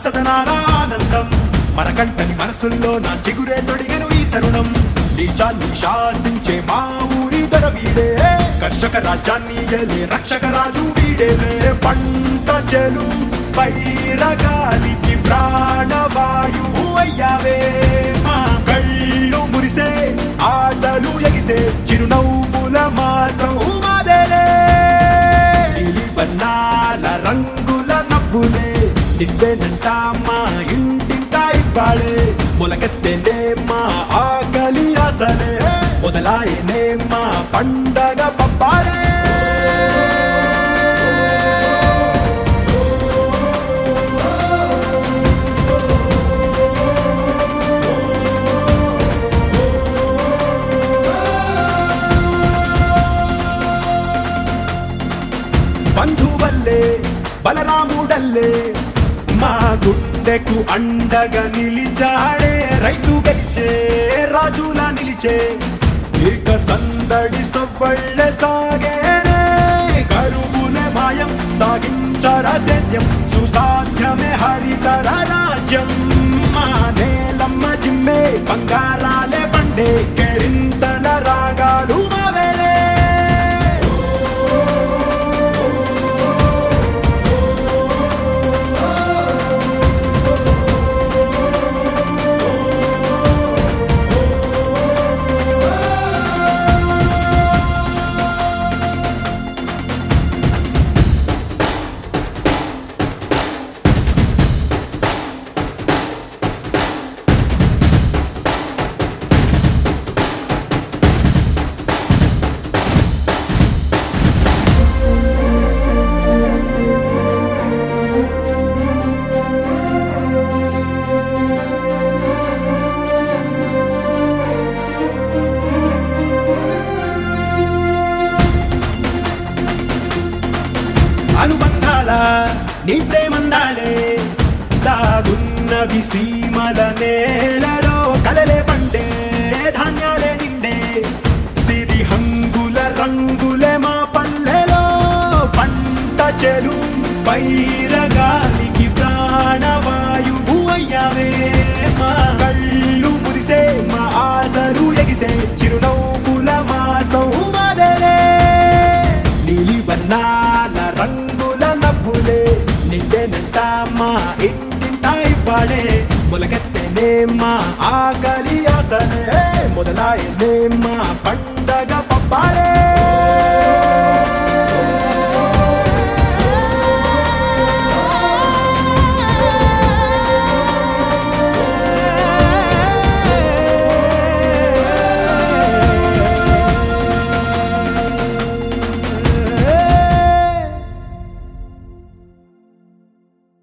పచ్చదనాల ఆనందం మనకంటని మనసుల్లో నా చిగురే తొడిగను ఈ తరుణం నీచాన్ని శాసించే మా ఊరి దొర వీడే కర్షక రాజ్యాన్ని ఏలే రక్షక రాజు వీడేలే పంట చెలు పైరగాలికి ప్రాణవాయువు అయ్యావే మా కళ్ళు మురిసే ఆశలు ఎగిసే చిరునవ్వుల మాసం మాదేలే నీలి బన్నాల రంగుల నవ్వులే నివ్వేనంట మా ఇంటింట ఇవ్వాలే మొలకెత్తేనే మా ఆకలి అసలే మొదలాయనే మా పండగ పప్పాలే బంధువల్లే బలరాముడల్లే మా గుండెకు అండగా నిలిచాడే రైతు గెలిచే రాజులా నిలిచే ఇక సందడి సవ్వళ్ళ సాగేనే కరువులే మాయం సాగించర సేద్యం సుసాధ్యమే హరితర రాజ్యం మా నేలమ్మ జిమ్మే బంగారాలే పండే కెరింతల రాగాలు మావేలే అనుబంధాల నీ ప్రేమందాలే దాగున్నవి సీమల నేలలో కలలే పండే ధాన్యాలే నిండే సిరి హంగుల రంగులే మా పల్లెలో పంట చెలు పైరగాలికి ప్రాణవాయువు అయ్యావే మా కళ్ళు మురిసే మా ఆశలు ఎగిసే చిరునవ్వుల మాసం మాదలే నీలి వర్ణాల రంగుల నవ్వులే నిండేనంట మా ఇంటింట ఇవ్వాడే మొలగెత్తేనే మా ఆకలి ఆసలే మొదలాయనే మా పండగ పప్పాడే